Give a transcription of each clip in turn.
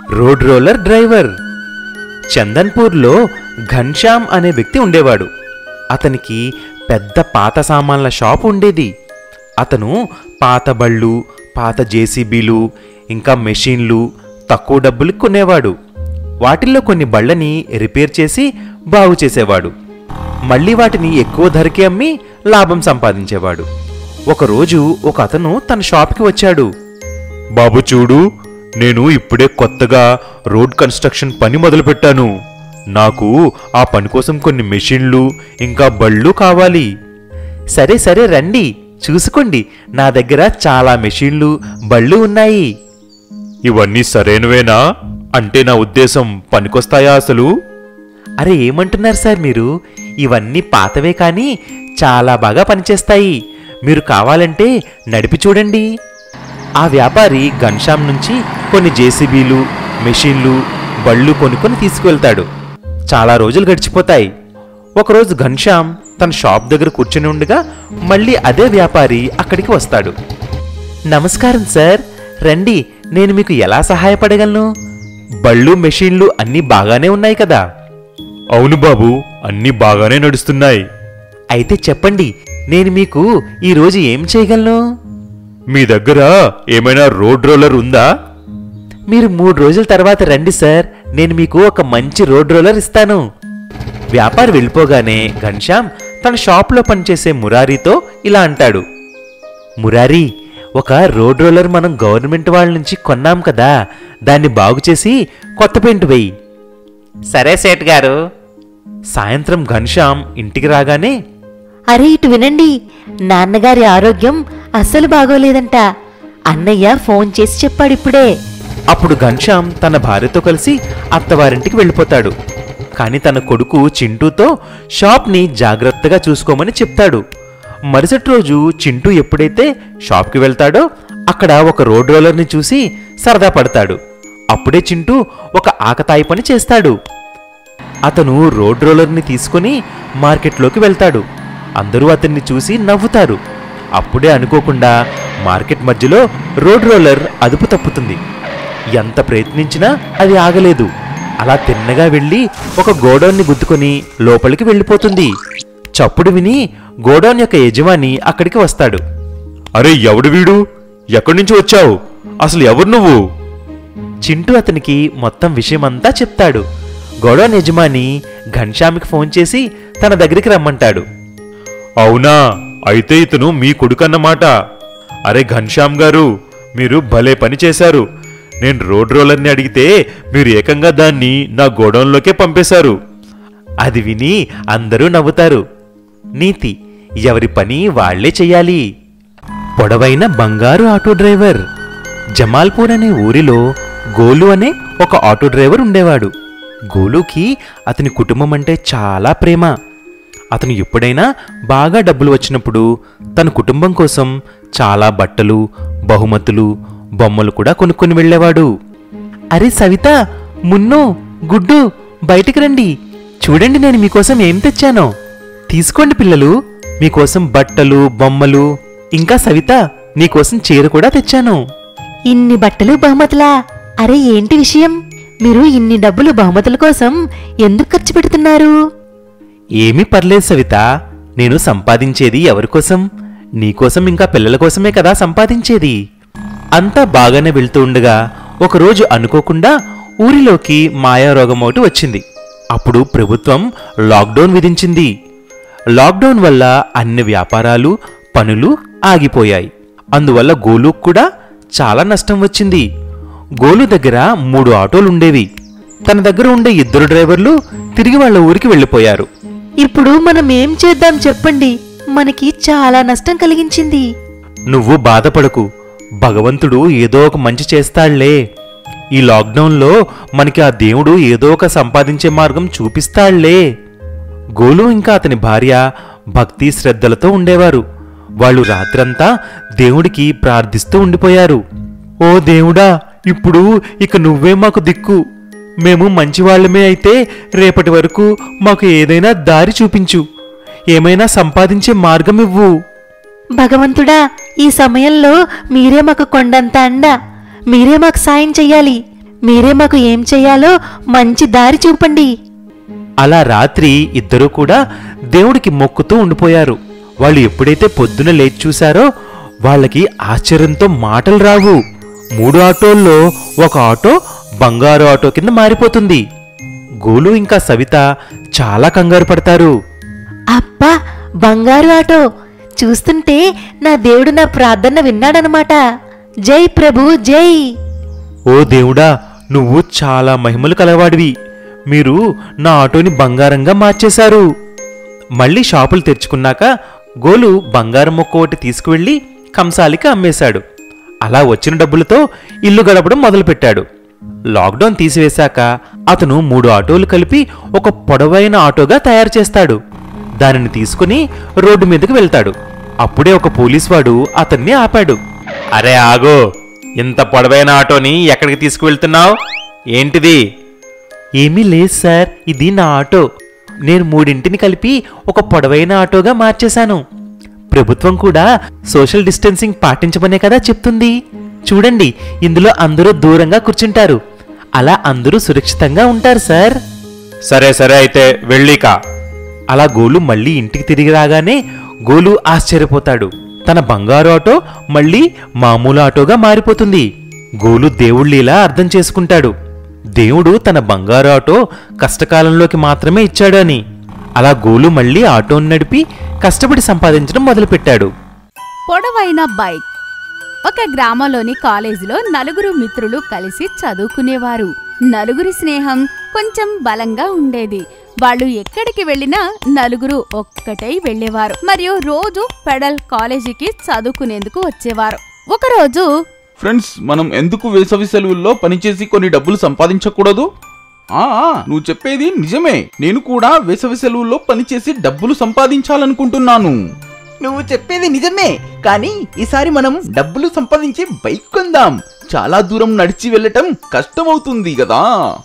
road roller driver చందన్పూర్లో ఘన్శ్యామ్ అనే వ్యక్తి ఉండేవాడు అతనికి పెద్ద పాత సామాన్ల షాప్ ఉండేది అతను పాత బళ్ళు పాత జేసీబీలు ఇంకా మెషిన్లు తక్కువ డబ్బులకు కొనేవాడు వాటిల్లో కొన్ని బళ్ళని రిపేర్ చేసి బాగు చేసేవాడు మళ్ళీ వాటిని ఎక్కువ ధరకి అమ్మి లాభం సంపాదించేవాడు ఒకరోజు ఒక అతను తన షాప్కి వచ్చాడు బాబు చూడు నేను ఇప్పుడే కొత్తగా రోడ్ కన్స్ట్రక్షన్ పని మొదలుపెట్టాను నాకు ఆ పని కోసం కొన్ని మెషిన్లు ఇంకా బళ్ళు కావాలి సరే సరే రండి చూసుకోండి నా దగ్గర చాలా మెషిన్లు బళ్ళు ఉన్నాయి ఇవన్నీ సరైనవేనా అంటే నా ఉద్దేశం పనికొస్తాయా అసలు అరే ఏమంటున్నారు సార్ మీరు ఇవన్నీ పాతవే కానీ చాలా బాగా పనిచేస్తాయి మీరు కావాలంటే నడిపి చూడండి ఆ వ్యాపారి గన్షామ్ నుంచి కొన్ని జేసీబీలు మెషిన్లు బళ్ళు కొనుక్కొని తీసుకువెళ్తాడు చాలా రోజులు గడిచిపోతాయి ఒకరోజు ఘన్శ్యామ్ తన షాప్ దగ్గర కూర్చుని ఉండగా మళ్ళీ అదే వ్యాపారి అక్కడికి వస్తాడు నమస్కారం సార్ రండి నేను మీకు ఎలా సహాయపడగలను బళ్ళు మెషిన్లు అన్నీ బాగానే ఉన్నాయి కదా అవును బాబు అన్నీ బాగానే నడుస్తున్నాయి అయితే చెప్పండి నేను మీకు ఈరోజు ఏం చేయగలను మీ దగ్గర ఏమైనా రోడ్ రోలర్ ఉందా మీరు మూడు రోజుల తర్వాత రండి సార్ నేను మీకు ఒక మంచి రోడ్ రోలర్ ఇస్తాను వ్యాపారి వెళ్ళిపోగానే ఘన్శ్యామ్ తన షాప్లో పనిచేసే మురారీతో ఇలా అంటాడు మురారీ ఒక రోడ్ రోలర్ మనం గవర్నమెంట్ వాళ్ళ నుంచి కొన్నాం కదా దాన్ని బాగు చేసి కొత్త పెయింట్ వేయి సరే సేట్ గారు సాయంత్రం ఘన్శ్యామ్ ఇంటికి రాగానే అరే ఇటు వినండి నాన్నగారి ఆరోగ్యం అస్సలు బాగోలేదంట అన్నయ్య ఫోన్ చేసి చెప్పాడు ఇప్పుడే అప్పుడు ఘన్శ్యామ్ తన భార్యతో కలిసి అత్తవారింటికి వెళ్ళిపోతాడు కానీ తన కొడుకు చింటూతో షాప్ని జాగ్రత్తగా చూసుకోమని చెప్తాడు మరుసటి రోజు చింటూ ఎప్పుడైతే షాప్కి వెళ్తాడో అక్కడ ఒక రోడ్ రోలర్ని చూసి సరదా పడతాడు అప్పుడే చింటూ ఒక ఆకతాయి పని చేస్తాడు అతను రోడ్ రోలర్ని తీసుకుని మార్కెట్లోకి వెళ్తాడు అందరూ అతన్ని చూసి నవ్వుతారు అప్పుడే అనుకోకుండా మార్కెట్ మధ్యలో రోడ్ రోలర్ అదుపు తప్పుతుంది ఎంత ప్రయత్నించినా అది ఆగలేదు అలా తిన్నగా వెళ్ళి ఒక గోడౌన్ని గుద్దుకొని లోపలికి వెళ్ళిపోతుంది చప్పుడు విని గోడౌన్ యొక్క యజమాని అక్కడికి వస్తాడు అరే ఎవడు వీడు ఎక్కడి నుంచి వచ్చావు అసలు ఎవరు నువ్వు చింటూ అతనికి మొత్తం విషయమంతా చెప్తాడు గోడౌన్ యజమాని ఘన్శ్యామికి ఫోన్ చేసి తన దగ్గరికి రమ్మంటాడు అవునా అయితే ఇతను మీ కొడుకన్నమాట అరే ఘన్శ్యామ్ గారు మీరు భలే పని చేశారు నేను రోడ్ రోలర్ని అడిగితే మీరు ఏకంగా దాన్ని నా గోడౌన్లోకే పంపేశారు అది విని అందరూ నవ్వుతారు నీతి ఎవరి పని వాళ్లే చెయ్యాలి పొడవైన బంగారు ఆటో డ్రైవర్ జమాల్పూర్ అనే ఊరిలో గోలు అనే ఒక ఆటో డ్రైవర్ ఉండేవాడు గోలుకి అతని కుటుంబం అంటే చాలా ప్రేమ అతను ఎప్పుడైనా బాగా డబ్బులు వచ్చినప్పుడు తన కుటుంబం కోసం చాలా బట్టలు బహుమతులు బొమ్మలు కూడా కొనుక్కొని వెళ్ళేవాడు అరే సవిత మున్ను గుడ్డు బయటికి రండి చూడండి నేను మీకోసం ఏం తెచ్చానో తీసుకోండి పిల్లలు మీకోసం బట్టలు బొమ్మలు ఇంకా సవిత నీకోసం చీర కూడా తెచ్చాను ఇన్ని బట్టలు బహుమతులా అరే ఏంటి విషయం మీరు ఇన్ని డబ్బులు బహుమతుల కోసం ఎందుకు ఖర్చు పెడుతున్నారు ఏమీ పర్లేదు సవిత నేను సంపాదించేది ఎవరి కోసం నీకోసం ఇంకా పిల్లల కోసమే కదా సంపాదించేది అంతా బాగానే వెళ్తూ ఉండగా ఒకరోజు అనుకోకుండా ఊరిలోకి మాయారోగం ఒకటి వచ్చింది అప్పుడు ప్రభుత్వం లాక్డౌన్ విధించింది లాక్డౌన్ వల్ల అన్ని వ్యాపారాలు పనులు ఆగిపోయాయి అందువల్ల గోలుకు కూడా చాలా నష్టం వచ్చింది గోలు దగ్గర మూడు ఆటోలు ఉండేవి తన దగ్గర ఉండే ఇద్దరు డ్రైవర్లు తిరిగి వాళ్ళ ఊరికి వెళ్ళిపోయారు ఇప్పుడు మనం ఏం చేద్దాం చెప్పండి మనకి చాలా నష్టం కలిగించింది నువ్వు బాధపడకు భగవంతుడు ఏదో ఒక మంచి చేస్తాళ్లే ఈ లాక్డౌన్లో మనకి ఆ దేవుడు ఏదో ఒక సంపాదించే మార్గం చూపిస్తాళ్లే గోలు ఇంకా అతని భార్య భక్తి శ్రద్ధలతో ఉండేవారు వాళ్ళు రాత్రంతా దేవుడికి ప్రార్థిస్తూ ఉండిపోయారు ఓ దేవుడా ఇప్పుడు ఇక నువ్వే మాకు దిక్కు మేము మంచివాళ్లమే అయితే రేపటి వరకు మాకు ఏదైనా దారి చూపించు ఏమైనా సంపాదించే మార్గం ఇవ్వు భగవంతుడా ఈ సమయంలో మీరే మాకు కొండంత అండ మీరే మాకు సాయం చెయ్యాలి మీరే మాకు ఏం చెయ్యాలో మంచి దారి చూపండి అలా రాత్రి ఇద్దరూ కూడా దేవుడికి మొక్కుతూ ఉండిపోయారు వాళ్ళు ఎప్పుడైతే పొద్దున లేచి చూశారో వాళ్ళకి ఆశ్చర్యంతో మాటలు రావు మూడు ఆటోల్లో ఒక ఆటో బంగారు ఆటో కింద మారిపోతుంది గోలు ఇంకా సవిత చాలా కంగారు పడతారు అబ్బా బంగారు ఆటో చూస్తుంటే నా దేవుడు నా ప్రార్థన విన్నాడనమాట జై ప్రభు జై ఓ దేవుడా నువ్వు చాలా మహిమలు కలవాడివి మీరు నా ఆటోని బంగారంగా మార్చేశారు మళ్ళీ షాపులు తెరుచుకున్నాక గోలు బంగారం మొక్క ఒకటి తీసుకువెళ్ళి కంసాలికి అమ్మేశాడు అలా వచ్చిన డబ్బులతో ఇల్లు గడపడం మొదలుపెట్టాడు లాక్డౌన్ తీసివేశాక అతను మూడు ఆటోలు కలిపి ఒక పొడవైన ఆటోగా తయారు చేస్తాడు దానిని తీసుకుని రోడ్డు మీదకి వెళ్తాడు అప్పుడే ఒక పోలీస్ వాడు అతన్ని ఆపాడు అరే ఆగో ఇంత పొడవైన ఆటోని ఎక్కడికి తీసుకువెళ్తున్నావు ఏంటిది ఏమీ లేదు సార్ ఇది నా ఆటో నేను మూడింటిని కలిపి ఒక పొడవైన ఆటోగా మార్చేశాను ప్రభుత్వం కూడా సోషల్ డిస్టెన్సింగ్ పాటించమనే కదా చెప్తుంది చూడండి ఇందులో అందరూ దూరంగా కూర్చుంటారు అలా అందరూ సురక్షితంగా ఉంటారు సార్ సరే సరే అయితే వెళ్ళిక అలా గోలు మళ్ళీ ఇంటికి తిరిగి రాగానే గోలు ఆశ్చర్యపోతాడు తన బంగారు ఆటో మళ్ళీ మామూలు ఆటోగా మారిపోతుంది గోలు దేవుళ్ళిలా అర్థం చేసుకుంటాడు దేవుడు తన బంగారు ఆటో కష్టకాలంలోకి మాత్రమే ఇచ్చాడు అని అలా గోలు మళ్ళీ ఆటోను నడిపి కష్టపడి సంపాదించడం మొదలుపెట్టాడు పొడవైన బైక్ ఒక గ్రామంలోని కాలేజీలో నలుగురు మిత్రులు కలిసి చదువుకునేవారు నలుగురి స్నేహం కొంచెం బలంగా ఉండేది వాళ్ళు ఎక్కడికి వెళ్ళినా నలుగురు ఒక్కటై వెళ్ళేవారు మరియు రోజు పెడల్ కాలేజీకి చదువుకునేందుకు వచ్చేవారు ఒకరోజు ఫ్రెండ్స్ మనం ఎందుకు వేసవి సెలవుల్లో పనిచేసి కొన్ని డబ్బులు సంపాదించకూడదు ఆ ఆ, నువ్వు చెప్పేది నిజమే నేను కూడా వేసవి సెలవుల్లో పనిచేసి డబ్బులు సంపాదించాలనుకుంటున్నాను నువ్వు చెప్పేది నిజమే కానీ ఈసారి మనం డబ్బులు సంపాదించి బైక్ కొందాం చాలా దూరం నడిచి వెళ్ళటం కష్టమవుతుంది కదా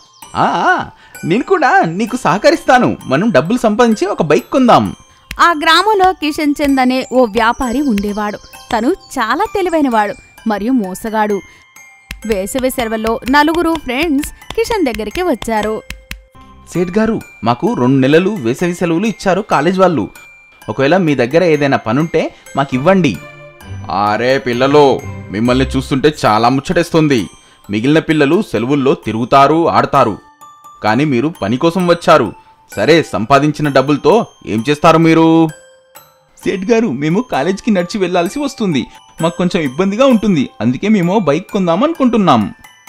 ఆ ఆ, నేను కూడా నీకు సహకరిస్తాను మనం డబ్బులు సంపాదించి ఒక బైక్ కొందాం ఆ గ్రామంలో కిషన్ చంద్ అనే ఓ వ్యాపారి ఉండేవాడు తను చాలా తెలివైనవాడు మరియు మోసగాడు వేసవి సెలవుల్లో నలుగురు ఫ్రెండ్స్ కిషన్ దగ్గరికి వచ్చారు సేట్ గారు మాకు రెండు నెలలు వేసవి సెలవులు ఇచ్చారు కాలేజ్ వాళ్ళు ఒకవేళ మీ దగ్గర ఏదైనా పనుంటే మాకు ఇవ్వండి అరే పిల్లలు మిమ్మల్ని చూస్తుంటే చాలా ముచ్చటేస్తుంది మిగిలిన పిల్లలు సెలవుల్లో తిరుగుతారు ఆడతారు కానీ మీరు పని కోసం వచ్చారు సరే సంపాదించిన డబ్బులతో ఏం చేస్తారు మీరు సేట్ గారు మేము కాలేజ్కి నడిచి వెళ్ళాల్సి వస్తుంది మాకు కొంచెం ఇబ్బందిగా ఉంటుంది అందుకే మేము బైక్ కొందాం అనుకుంటున్నాం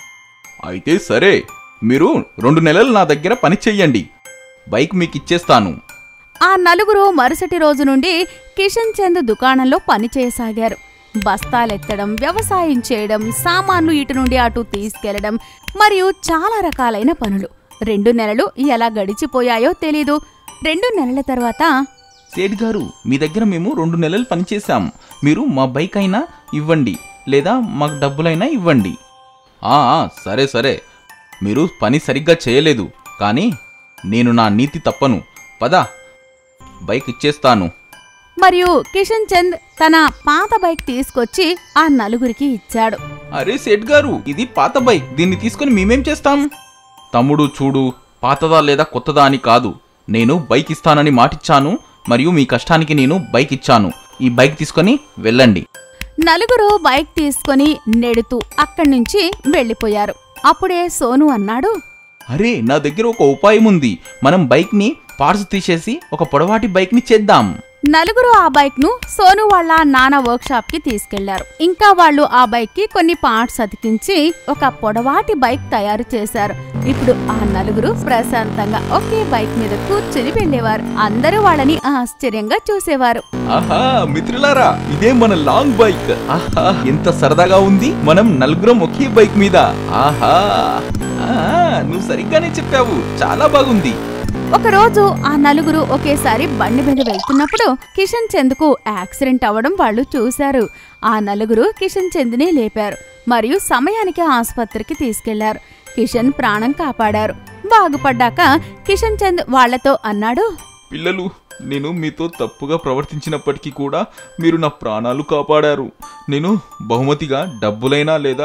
అయితే సరే మీరు రెండు నెలలు నా దగ్గర పని చెయ్యండి బైక్ మీకు ఇచ్చేస్తాను ఆ నలుగురు మరుసటి రోజు నుండి కిషన్ చంద్ దుకాణంలో పనిచేయసాగారు బస్తాలెత్తడం వ్యవసాయం చేయడం సామాన్లు ఇటు నుండి అటు తీసుకెళ్లడం మరియు చాలా రకాలైన పనులు రెండు నెలలు ఎలా గడిచిపోయాయో తెలీదు రెండు నెలల తర్వాత సేట్ గారు మీ దగ్గర మేము రెండు నెలలు పనిచేశాం మీరు మా బైక్ అయినా ఇవ్వండి లేదా మాకు డబ్బులైనా ఇవ్వండి ఆ ఆ, సరే సరే మీరు పని సరిగ్గా చేయలేదు కానీ నేను నా నీతి తప్పను పద బైక్ ఇచ్చేస్తాను మరియు కిషన్ చంద్ తన పాత బైక్ తీసుకొచ్చి ఆ నలుగురికి ఇచ్చాడు అరే సేట్ గారు ఇది పాత బైక్ దీన్ని తీసుకొని మేమేం చేస్తాం తమ్ముడు చూడు పాతదా లేదా కొత్తదా అని కాదు నేను బైక్ ఇస్తానని మాటిచ్చాను మరియు మీ కష్టానికి నేను బైక్ ఇచ్చాను ఈ బైక్ తీసుకొని వెళ్ళండి నలుగురు బైక్ తీసుకొని నెడుతూ అక్కడి నుంచి వెళ్ళిపోయారు అప్పుడే సోను అన్నాడు అరే నా దగ్గర ఒక ఉపాయం ఉంది మనం బైక్ ని పార్ట్స్ తీసేసి ఒక పొడవాటి బైక్ ని చేద్దాం నలుగురు ఆ బైక్ ను సోను వాళ్ళ నాన్న వర్క్ షాప్ కి తీసుకెళ్లారు ఇంకా వాళ్ళు ఆ బైక్ కి కొన్ని పార్ట్స్ అతికించి ఒక పొడవాటి బైక్ తయారు చేశారు ఇప్పుడు ఆ నలుగురు ప్రశాంతంగా ఒకే బైక్ మీద కూర్చుని వెళ్ళేవారు అందరూ వాళ్ళని ఆశ్చర్యంగా చూసేవారు ఆహా మిత్రులారా ఇదే మన లాంగ్ బైక్ ఆహా ఎంత సరదాగా ఉంది మనం నలుగురం ఒకే బైక్ మీద ఆహా ఆ, నువ్వు సరిగ్గానే చెప్పావు చాలా బాగుంది ఒకరోజు ఆ నలుగురు ఒకేసారి బండి మీద వెళ్తున్నప్పుడు కిషన్ చంద్కు యాక్సిడెంట్ అవ్వడం వాళ్ళు చూశారు ఆ నలుగురు కిషన్ చంద్ని లేపారు మరియు సమయానికి ఆసుపత్రికి తీసుకెళ్లారు కిషన్ ప్రాణం కాపాడారు బాగుపడ్డాక కిషన్ చంద్ వాళ్లతో అన్నాడు పిల్లలు నేను మీతో తప్పుగా ప్రవర్తించినప్పటికీ కూడా మీరు నా ప్రాణాలు కాపాడారు నేను బహుమతిగా డబ్బులైనా లేదా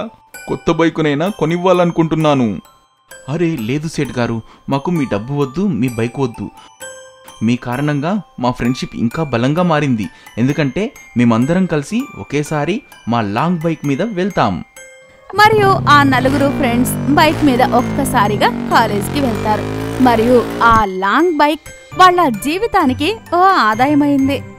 కొత్త బైకునైనా కొనివ్వాలనుకుంటున్నాను అరే లేదు సేట్ గారు మాకు మీ డబ్బు వద్దు మీ బైక్ వద్దు మీ కారణంగా మా ఫ్రెండ్షిప్ ఇంకా బలంగా మారింది ఎందుకంటే మేమందరం కలిసి ఒకేసారి మా లాంగ్ బైక్ మీద వెళ్తాం మరియు ఆ నలుగురు ఫ్రెండ్స్ బైక్ మీద ఒక్కసారిగా కాలేజ్కి వెళ్తారు మరియు ఆ లాంగ్ బైక్ వాళ్ళ జీవితానికి ఓ ఆదాయమైంది